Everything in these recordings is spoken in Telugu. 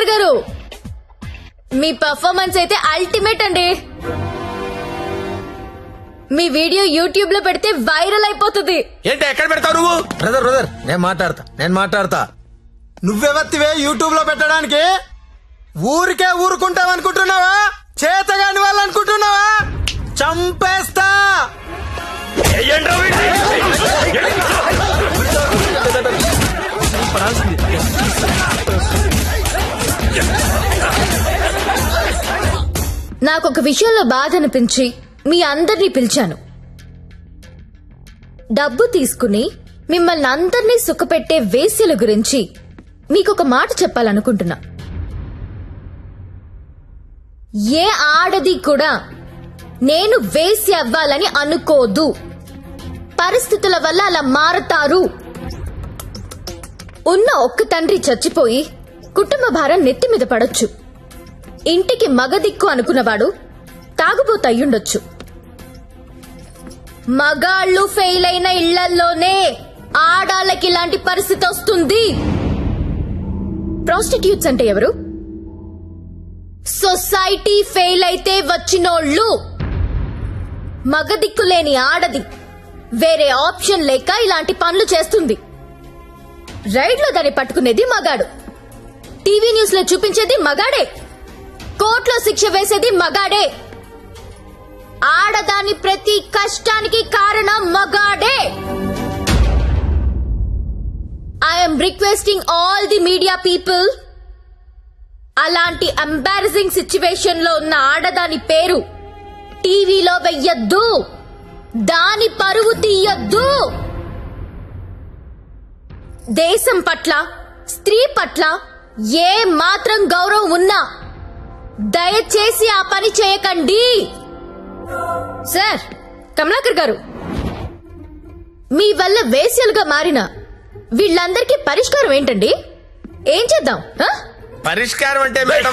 కమలాకర్ గారు మీ పర్ఫార్మెన్స్ అయితే అల్టిమేట్ అండి మీ వీడియో యూట్యూబ్ లో పెడితే వైరల్ అయిపోతుంది ఏంటి ఎక్కడ పెడతావు నువ్వు బ్రదర్ బ్రదర్ నేను మాట్లాడతా నేను మాట్లాడతా నువ్వెవత్తివే యూట్యూబ్ లో పెట్టడానికి ఊరికే ఊరుకుంటావనుకుంటున్నావా చేతగాని వాళ్ళు అనుకుంటున్నావా చంపేస్తా నాకు ఒక విషయంలో బాధ అనిపించి మీ అందరినీ పిలిచాను డబ్బు తీసుకుని మిమ్మల్ని అందరినీ సుఖపెట్టే వేశ్యల గురించి మీకు ఒక మాట చెప్పాలనుకుంటున్నా ఏ ఆడది కూడా నేను వేసి అవ్వాలని అనుకోదు పరిస్థితుల వల్ల అలా మారతారు ఉన్న ఒక్క తండ్రి చచ్చిపోయి కుటుంబ భారం నెత్తి మీద పడొచ్చు ఇంటికి మగదిక్కు అనుకున్నవాడు తాగుబోతు అయ్యుండొచ్చు మగాళ్ళు ఫెయిల్ అయిన ఇళ్లల్లోనే ఆడాళ్ళకి ఇలాంటి పరిస్థితి వస్తుంది ప్రాస్టిట్యూట్స్ అంటే ఎవరు సొసైటీ ఫెయిల్ అయితే వచ్చినోళ్ళు మగదిక్కు లేని ఆడది వేరే ఆప్షన్ లేక ఇలాంటి పనులు చేస్తుంది రైడ్ లో దాన్ని పట్టుకునేది మగాడు టీవీ న్యూస్ లో చూపించేది మగాడే కోర్టులో శిక్ష వేసేది మగాడే ఆడదాని ప్రతి కష్టానికి కారణం మగాడే I'm requesting all the media people అలాంటి ఎంబారసింగ్ సిచ్యువేషన్ లో ఉన్న ఆడదాని పేరు టీవీలో వెయ్యొద్దు దాని పరువు తీయొద్దు దేశం పట్ల స్త్రీ పట్ల ఏ మాత్రం గౌరవం ఉన్నా దయచేసి ఆ పని చేయకండి సార్ కమలాకర్ గారు మీ వల్ల వేశ్యలుగా మారిన వీళ్ళందరికీ పరిష్కారం ఏంటండి ఏం చేద్దాం ఆ? పరిష్కారం అంటే మేడం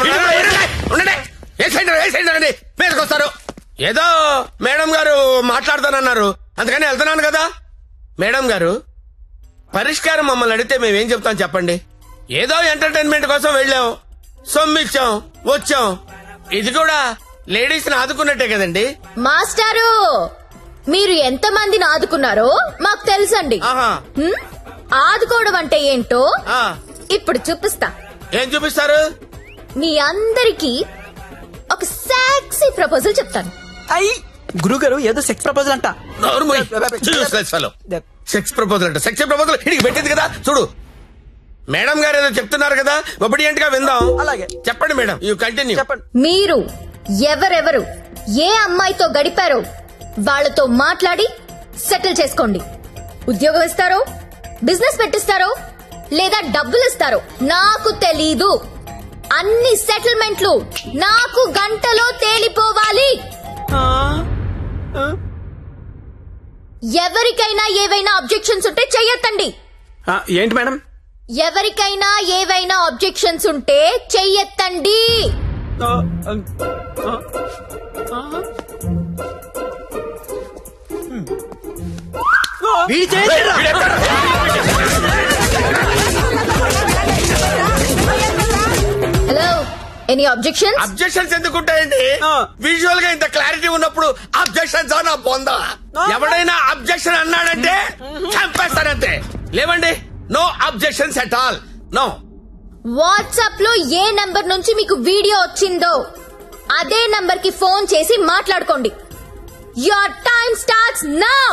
వేసేయండి మీదకొస్తారు ఏదో మేడం గారు మాట్లాడతానన్నారు అందుకని వెళ్తున్నాను కదా మేడం గారు పరిష్కారం మమ్మల్ని అడిగితే మేమేం చెప్తాం చెప్పండి ఏదో ఎంటర్టైన్మెంట్ కోసం వెళ్ళాం సొమ్మిచ్చాం వచ్చాం ఇది కూడా లేడీస్ ని ఆదుకున్నట్టే కదండి మాస్టారు మీరు ఎంత మందిని ఆదుకున్నారో మాకు తెలుసండి ఆహా హ్మ్? ఆదుకోవడం అంటే ఏంటో ఆ, ఇప్పుడు చూపిస్తా ఏం చూపిస్తారు మీ అందరికీ ఒక సాక్సీ ప్రపోజల్ చెప్తాను అయ్యి గురుగారు ఏదో సెక్స్ ప్రపోజల్ అంట సెక్స్ ప్రపోజల్ అంటే సెక్స్ ప్రపోజల్ ఇడికి పెట్టింది కదా చూడు మేడం గారు ఏదో చెప్తున్నారు కదా ఒబిడియంట్ గా విందాం అలాగే. చెప్పండి మేడం యూ కంటిన్యూ చెప్పండి మీరు ఎవరెవరు ఏ అమ్మాయితో గడిపారో వాళ్ళతో మాట్లాడి సెటిల్ చేసుకోండి ఉద్యోగం ఇస్తారో బిజినెస్ పెట్టిస్తారో లేదా డబ్బులు ఇస్తారో నాకు తెలీదు అన్ని సెటిల్మెంట్లు నాకు గంటలో తేలిపోవాలి ఆ, ఆ, ఎవరికైనా ఏవైనా అబ్జెక్షన్స్ ఉంటే చెయ్యొద్దండి ఆ, ఏంటి మేడం ఎవరికైనా ఏవైనా అబ్జెక్షన్స్ ఉంటే చెయ్యెత్తండి ఆ, ఆ, ఆ, ఆ. వీడి చేతిరా. హలో ఎనీ అబ్జెక్షన్స్ అబ్జెక్షన్స్ ఎందుకుంటాయండి ఆ. విజువల్ గా ఇంత క్లారిటీ ఉన్నప్పుడు అబ్జెక్షన్స్ నా పొందా ఎవడైనా అబ్జెక్షన్ అన్నాడంటే చంపేస్తానంతే లేవండి no objections at all no WhatsApp లో ఏ నంబర్ నుంచి మీకు వీడియో వచ్చిందో అదే నంబర్ కి ఫోన్ చేసి మాట్లాడుకోండి యువర్ టైం స్టార్ట్స్ నౌ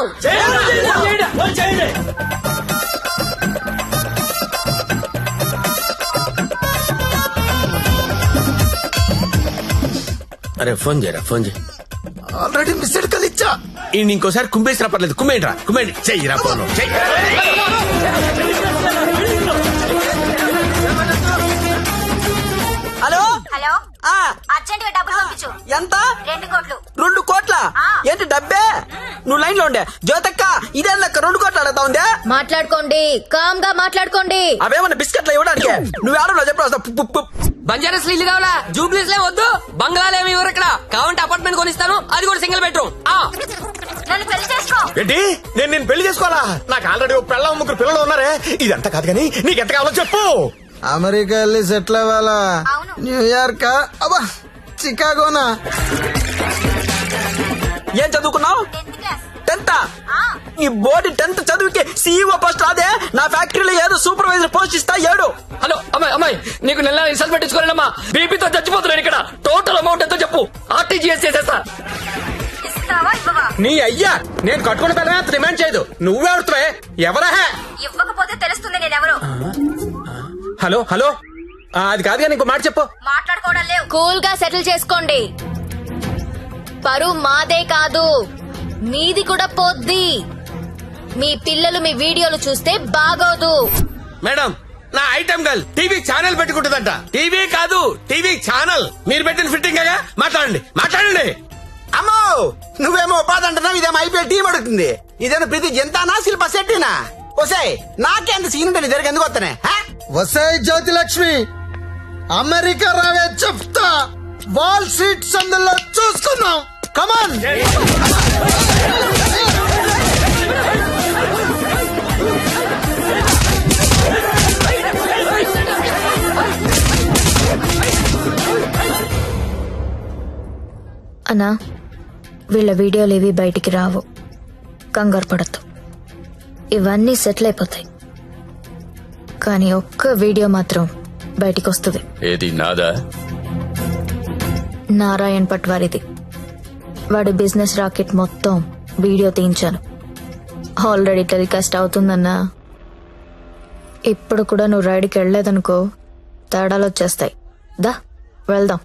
అరే ఫోన్ చేయరా ఫోన్ చేయి ఆల్రెడీ మిస్డ్ కాల్ ఇచ్చా ఈయన ఇంకోసారి కుమ్మేసినా పర్లేదు కుమ్మేంట్రా కుమ్మేండి చెయ్యిరా ఫోన్ చెయ్యి హలో హలో ఆ, అర్జెంట్ గా డబ్బులు పంపించు ఎంత రెండు కోట్లు రెండు కోట్ల ఆ. ఏంటి డబ్బే నువ్వు లైన్ లో ఉండే జ్యోతక్క ఇదే లెక్క రెండు కోట్లు అడుగుతా ఉందే మాట్లాడుకోండి కామ్ గా మాట్లాడుకోండి అవేమన్నా బిస్కెట్లు ఇవ్వడానికి నువ్వు ఆడలో చెప్పు బంజారాస్ ఇల్లు కావాలా జూబ్లీస్ లే వద్దు బంగ్లాలు ఏమి ఇవ్వరు ఇక్కడ కావంటే అపార్ట్మెంట్ కొనిస్తాను అది కూడా సింగిల్ బెడ్రూమ్ ఆ నన్ను పెళ్లి చేసుకో ఏంటి నేను నేను పెళ్లి చేసుకోవాలా నాకు ఆల్రెడీ పెళ్ళ ముగ్గురు పిల్లలు ఉన్నారే ఇదంతా కాదు కానీ నీకెంత కావాలో చెప్పు అమెరికా వెళ్ళి సెటిల్ అవ్వాలా అవును. న్యూయార్క్ అబ్బా చికాగోనా ఏం చదువుకున్నావు టెన్త్ క్లాస్ టెన్త్ ఆ, ఈ బోర్డు టెన్త్ చదువుకి సీఈఓ పోస్ట్ రాదే నా ఫ్యాక్టరీలో ఏదో సూపర్వైజర్ పోస్ట్ ఇస్తా ఏడు హలో అమ్మాయి అమ్మాయి నీకు నెల రిసల్ట్ పెట్టించుకోలేనమ్మా బీపీతో చచ్చిపోతున్నాను ఇక్కడ టోటల్ అమౌంట్ ఎంతో చెప్పు ఆర్టీజీఎస్ చేసేస్తా ఇస్తావా ఇవ్వవా నీ అయ్యా నేను కట్టుకున్న పిల్లమే అంత డిమాండ్ చేయదు నువ్వే అడుగుతావే ఎవరా ఇవ్వకపోతే తెలుస్తుంది నేనెవరు హలో హలో ఆ, అది కాదు కానీ ఇంకో మాట చెప్పు మాట్లాడుకోవడం లేవు కూల్ గా సెటిల్ చేసుకోండి పరువు మాదే కాదు మీది కూడా పోద్ది మీ పిల్లలు మీ వీడియోలు చూస్తే బాగోదు మేడం నా ఐటమ్ గర్ల్ టీవీ ఛానల్ పెట్టుకుంటుందంట టీవీ కాదు టీవీ ఛానల్ మీరు పెట్టిన ఫిట్టింగ్ కదా మాట్లాడండి మాట్లాడండి అమ్మో నువ్వేమో ఉపాధి అంటున్నావు ఇదేమో అయిపోయి టీం అడుగుతుంది ఇదేమో ప్రతి జంతానా శిల్ప శెట్టినా ఒసే నాకేంత సీన్ ఉంటుంది జరిగి ఎందుకు వస్తానే హా? వసాయి జ్యోతి లక్ష్మి అమెరికా రావే చెప్తా వాల్ స్ట్రీట్ సందులో చూసుకుందాం కమాన్ అన్నా వీళ్ళ వీడియోలు ఏవి బయటికి రావు కంగారు పడద్దు ఇవన్నీ సెటిల్ అయిపోతాయి కానీ ఒక్క వీడియో మాత్రం బయటికి వస్తుంది ఏది నాదా నారాయణ్ పట్వారిది వాడి బిజినెస్ రాకెట్ మొత్తం వీడియో తీయించాను ఆల్రెడీ టెలికాస్ట్ అవుతుందన్నా ఇప్పుడు కూడా నువ్వు రైడ్కి వెళ్ళలేదనుకో తేడాలు వచ్చేస్తాయి దా వెళ్దాం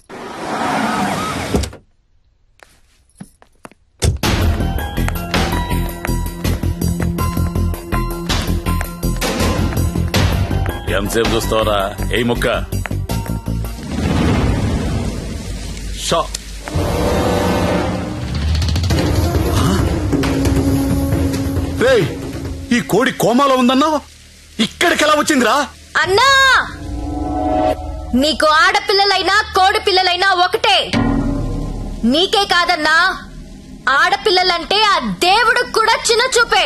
ఎంతసేపు చూస్తావరా ఏ ముక్క షా రేయ్, ఈ కోడి కోమాలో ఉందన్నావు ఇక్కడికి ఎలా వచ్చిందిరా అన్నా నీకు ఆడపిల్లలైనా కోడి పిల్లలైనా ఒకటే నీకే కాదన్నా ఆడపిల్లలంటే ఆ దేవుడికి కూడా చిన్న చూపే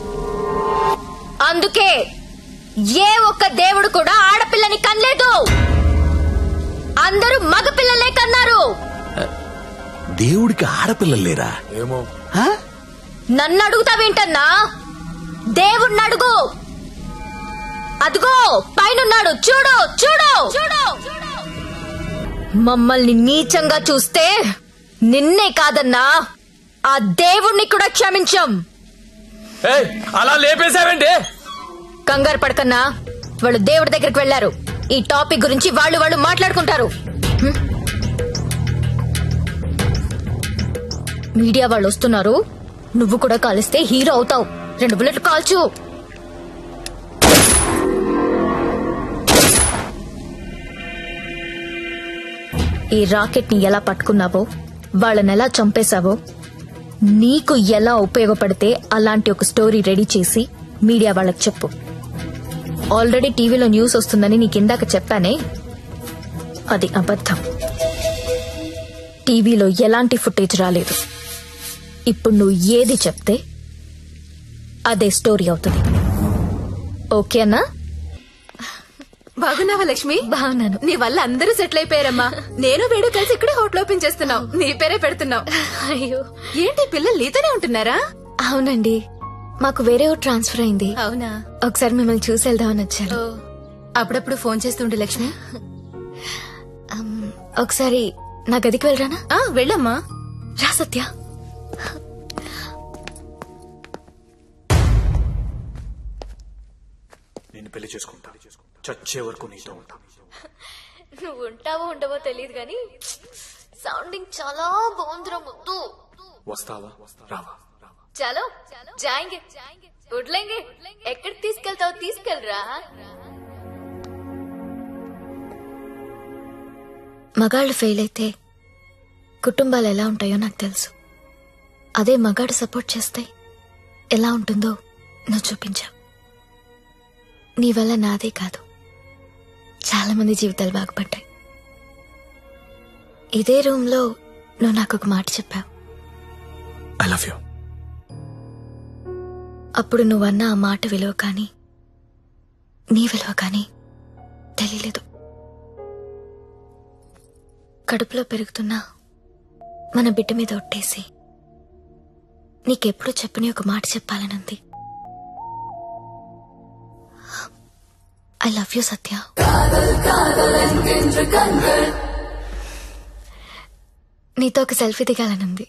అందుకే ఏ ఒక్క దేవుడు కూడా ఆడపిల్లని కనలేదు అందరూ మగపిల్లలే కన్నారు దేవుడికి ఆడపిల్లలు లేరా నన్ను అడుగుతావేంటన్నా దేవుణ్ణి అడుగు అదిగో పైనున్నాడు చూడు చూడు చూడు మమ్మల్ని నీచంగా చూస్తే నిన్నే కాదన్నా ఆ దేవుణ్ణి కూడా క్షమించం అలా లేపేశావేంటి కంగారు పడకన్నా వాళ్ళు దేవుడి దగ్గరికి వెళ్లారు ఈ టాపిక్ గురించి వాళ్ళు వాళ్ళు మాట్లాడుకుంటారు హ్మ్. మీడియా వాళ్ళు వస్తున్నారు నువ్వు కూడా కాలిస్తే హీరో అవుతావు రెండు బుల్లెట్లు కాల్చు ఈ రాకెట్ ని ఎలా పట్టుకున్నావో వాళ్ళని ఎలా చంపేశావో నీకు ఎలా ఉపయోగపడితే అలాంటి ఒక స్టోరీ రెడీ చేసి మీడియా వాళ్ళకి చెప్పు ఆల్రెడీ టీవీలో న్యూస్ వస్తుందని నీకు ఇందాక చెప్పానే అది అబద్ధం టీవీలో ఎలాంటి ఫుటేజ్ రాలేదు ఇప్పుడు నువ్వు ఏది చెప్తే అదే స్టోరీ అవుతుంది ఓకేనా బాగున్నావా లక్ష్మి బాగున్నాను నీ వల్ల అందరూ సెటిల్ అయిపోయారమ్మా నేను వేడు కలిసి ఇక్కడే హోటల్ ఓపెన్ చేస్తున్నావు నీ పేరే పెడుతున్నావు అయ్యో ఏంటి పిల్లలు నీతోనే ఉంటున్నారా అవునండి మాకు వేరే ఊరు ట్రాన్స్ఫర్ అయింది అవునా ఒకసారి మిమ్మల్ని చూసి వెళ్దామని వచ్చాను ఓ, అప్పుడప్పుడు ఫోన్ చేస్తుండే లక్ష్మి అమ్, ఒకసారి నా గదికి వెళ్ళరానా ఆ వెళ్ళమ్మా రా సత్య నేను పెళ్లి చేసుకుంటా చచ్చే వరకు నీతో ఉంటా నువ్వు ఉంటావో ఉండవో తెలియదు కానీ సౌండింగ్ చాలా బాగుందిరా ముద్దు వస్తావా రావా చలో జాయింగే వడ్లేంగే ఎక్కడికి తీసుకెళ్తావు తీసుకెళ్ళరా మగాళ్ళు ఫెయిల్ అయితే కుటుంబాలు ఎలా ఉంటాయో నాకు తెలుసు అదే మగాడు సపోర్ట్ చేస్తే ఎలా ఉంటుందో నువ్వు చూపించావు నీ వల్ల నాదే కాదు చాలా మంది జీవితాలు బాగుపడ్డాయి ఇదే రూమ్లో నువ్వు నాకు ఒక మాట చెప్పావు ఐ లవ్ యూ అప్పుడు నువ్వన్న ఆ మాట విలువ కానీ నీ విలువ కానీ తెలియలేదు కడుపులో పెరుగుతున్న మన బిడ్డ మీద ఒట్టేసి నీకెప్పుడు చెప్పని ఒక మాట చెప్పాలనుంది ఐ లవ్ యూ సత్య నీతో ఒక సెల్ఫీ దిగాలనుంది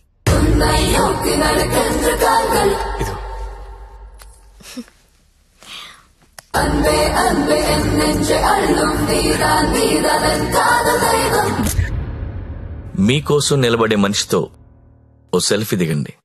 మీకోసం నిలబడే మనిషితో ఓ సెల్ఫీ దిగండి